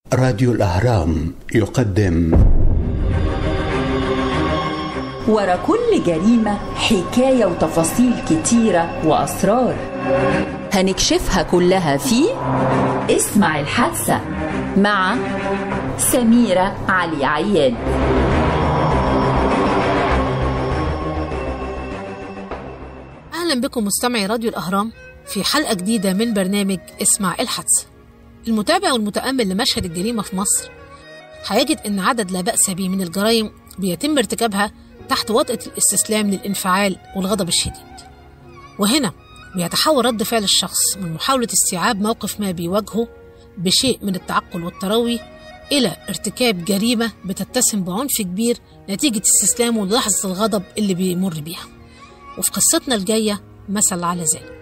راديو الأهرام يقدم ورا كل جريمة حكاية وتفاصيل كتيرة وأسرار هنكشفها كلها في اسمع الحادثة مع سميرة علي عياد أهلا بكم مستمعي راديو الأهرام في حلقة جديدة من برنامج اسمع الحادثة المتابع والمتأمل لمشهد الجريمة في مصر هيجد أن عدد لا بأس به من الجرائم بيتم ارتكابها تحت وطأة الاستسلام للانفعال والغضب الشديد وهنا بيتحول رد فعل الشخص من محاولة استيعاب موقف ما بيواجهه بشيء من التعقل والتروي إلى ارتكاب جريمة بتتسم بعنف كبير نتيجة استسلامه للحظة الغضب اللي بيمر بيها وفي قصتنا الجاية مثل على ذلك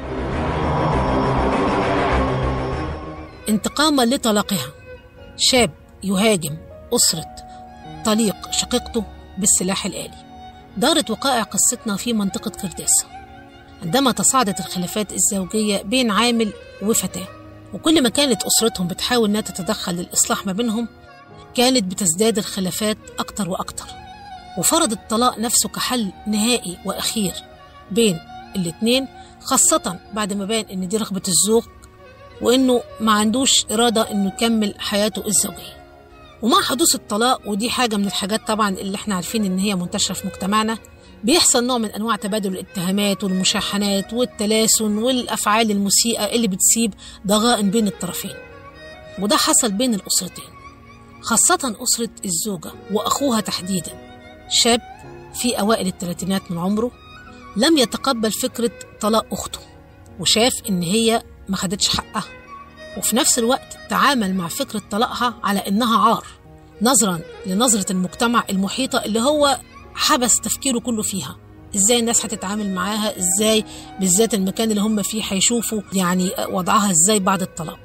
انتقاما لطلاقها شاب يهاجم أسرة طليق شقيقته بالسلاح الآلي دارت وقائع قصتنا في منطقة كرداسة عندما تصاعدت الخلافات الزوجية بين عامل وفتاة وكل ما كانت أسرتهم بتحاول أنها تتدخل للإصلاح ما بينهم كانت بتزداد الخلافات أكتر وأكتر وفرض الطلاق نفسه كحل نهائي وأخير بين الاتنين خاصة بعد ما بان إن دي رغبة الزوج وإنه ما عندوش إرادة إنه يكمل حياته الزوجية ومع حدوث الطلاق ودي حاجة من الحاجات طبعا اللي احنا عارفين إن هي منتشرة في مجتمعنا بيحصل نوع من أنواع تبادل الاتهامات والمشاحنات والتلاسن والأفعال المسيئة اللي بتسيب ضغائن بين الطرفين وده حصل بين الأسرتين خاصة أسرة الزوجة وأخوها تحديدا شاب في أوائل الثلاثينات من عمره لم يتقبل فكرة طلاق أخته وشاف إن هي ما خدتش حقها وفي نفس الوقت تعامل مع فكرة طلاقها على إنها عار نظرا لنظرة المجتمع المحيطة اللي هو حبس تفكيره كله فيها ازاي الناس هتتعامل معاها ازاي بالذات المكان اللي هم فيه هيشوفوا يعني وضعها ازاي بعد الطلاق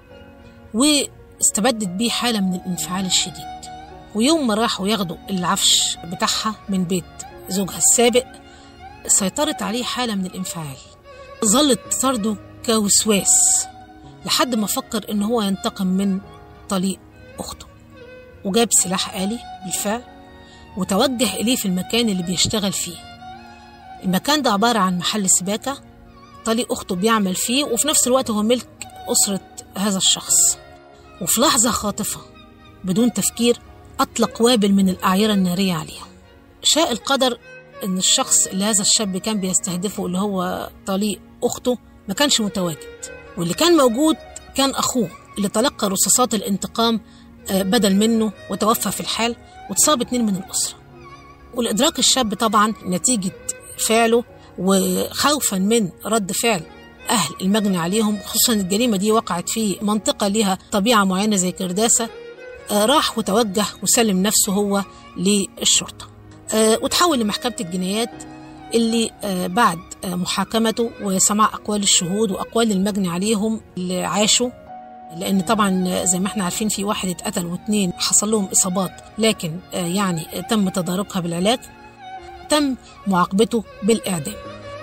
واستبدت بيه حالة من الانفعال الشديد ويوم ما راحوا ياخدوا العفش بتاعها من بيت زوجها السابق سيطرت عليه حالة من الانفعال ظلت تطرده كوسواس لحد ما فكر ان هو ينتقم من طليق اخته وجاب سلاح آلي بالفعل وتوجه إليه في المكان اللي بيشتغل فيه المكان ده عبارة عن محل سباكة طليق أخته بيعمل فيه وفي نفس الوقت هو ملك أسرة هذا الشخص وفي لحظة خاطفة بدون تفكير أطلق وابل من الأعيرة النارية عليها شاء القدر إن الشخص اللي هذا الشاب كان بيستهدفه اللي هو طليق أخته ما كانش متواجد واللي كان موجود كان أخوه اللي تلقى رصاصات الانتقام بدل منه وتوفى في الحال وتصاب اتنين من الأسرة والإدراك الشاب طبعا نتيجة فعله وخوفا من رد فعل أهل المجني عليهم خصوصا الجريمة دي وقعت في منطقة لها طبيعة معينة زي كرداسة راح وتوجه وسلم نفسه هو للشرطة وتحول لمحكمة الجنايات اللي بعد محاكمته وسماع أقوال الشهود وأقوال المجني عليهم اللي عاشوا لان طبعا زي ما احنا عارفين في واحد اتقتل واثنين حصل لهم اصابات لكن يعني تم تداركها بالعلاج تم معاقبته بالاعدام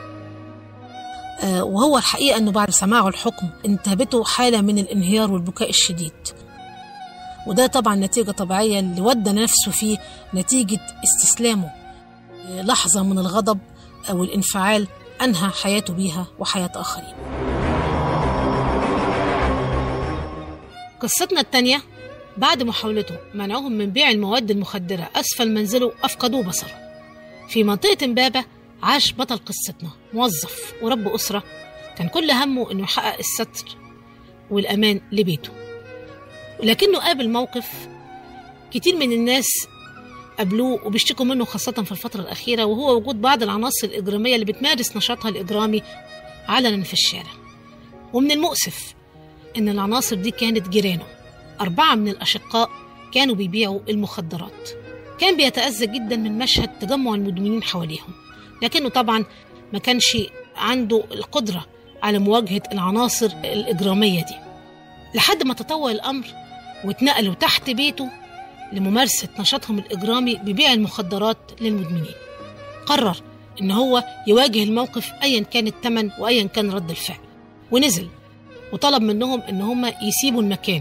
وهو الحقيقه انه بعد سماعه الحكم انتابته حاله من الانهيار والبكاء الشديد وده طبعا نتيجه طبيعيه اللي ودى نفسه فيه نتيجه استسلامه لحظه من الغضب او الانفعال انهى حياته بيها وحياه اخرين قصتنا الثانية بعد محاولته منعهم من بيع المواد المخدرة أسفل منزله أفقدوا بصره في منطقة إمبابة عاش بطل قصتنا موظف ورب أسرة كان كل همه إنه يحقق الستر والأمان لبيته لكنه قابل موقف كتير من الناس قابلوه وبيشتكوا منه خاصة في الفترة الأخيرة وهو وجود بعض العناصر الإجرامية اللي بتمارس نشاطها الإجرامي علنا في الشارع ومن المؤسف إن العناصر دي كانت جيرانه أربعة من الأشقاء كانوا بيبيعوا المخدرات كان بيتأذى جدا من مشهد تجمع المدمنين حواليهم لكنه طبعا ما كانش عنده القدرة على مواجهة العناصر الإجرامية دي لحد ما تطور الأمر واتنقلوا تحت بيته لممارسة نشاطهم الإجرامي ببيع المخدرات للمدمنين قرر إن هو يواجه الموقف أيا كان الثمن وأيا كان رد الفعل ونزل وطلب منهم إن هم يسيبوا المكان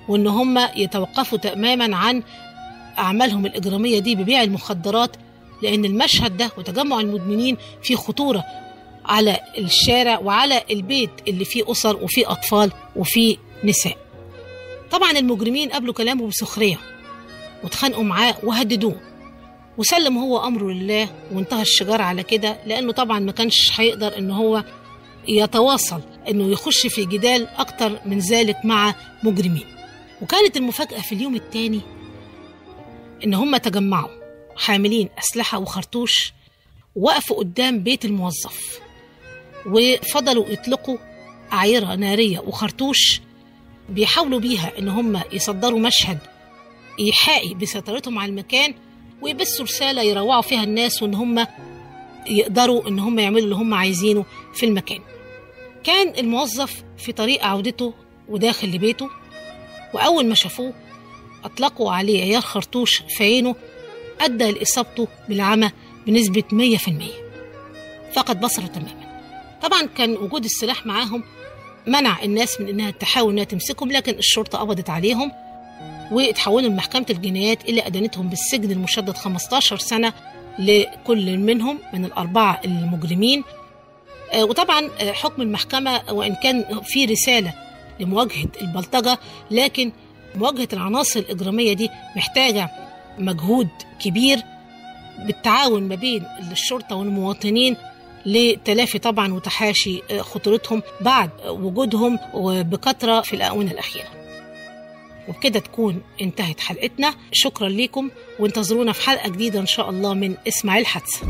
وإن هم يتوقفوا تماما عن أعمالهم الإجرامية دي ببيع المخدرات لأن المشهد ده وتجمع المدمنين فيه خطورة على الشارع وعلى البيت اللي فيه أسر وفيه أطفال وفيه نساء طبعا المجرمين قابلوا كلامه بسخرية واتخانقوا معاه وهددوه وسلم هو أمره لله وانتهى الشجار على كده لأنه طبعا ما كانش هيقدر إن هو يتواصل إنه يخش في جدال أكتر من ذلك مع مجرمين وكانت المفاجأة في اليوم الثاني إن هم تجمعوا حاملين أسلحة وخرطوش وقفوا قدام بيت الموظف وفضلوا يطلقوا أعيرة نارية وخرطوش بيحاولوا بيها إن هم يصدروا مشهد إيحائي بسيطرتهم على المكان ويبثوا رسالة يروعوا فيها الناس وإن هم يقدروا إن هم يعملوا اللي هم عايزينه في المكان كان الموظف في طريق عودته وداخل لبيته وأول ما شافوه أطلقوا عليه عيار خرطوش في عينه أدى لإصابته بالعمى بنسبة 100% فقد بصره تماما طبعا كان وجود السلاح معاهم منع الناس من انها تحاول انها تمسكهم لكن الشرطه قبضت عليهم واتحولوا لمحكمه الجنايات اللي ادانتهم بالسجن المشدد 15 سنه لكل منهم من الاربعه المجرمين آه، وطبعا آه، حكم المحكمه وان كان في رساله لمواجهه البلطجه لكن مواجهه العناصر الاجراميه دي محتاجه مجهود كبير بالتعاون ما بين الشرطه والمواطنين لتلافي طبعا وتحاشي آه، خطورتهم بعد وجودهم وبكثره في الاونه الاخيره. وبكده تكون انتهت حلقتنا شكرا لكم وانتظرونا في حلقه جديده ان شاء الله من اسماعيل حادثه.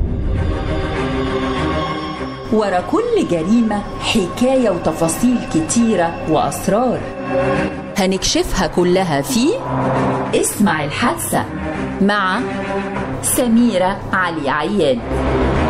ورا كل جريمة حكاية وتفاصيل كتيرة وأسرار هنكشفها كلها في اسمع الحادثة مع سميرة علي عياد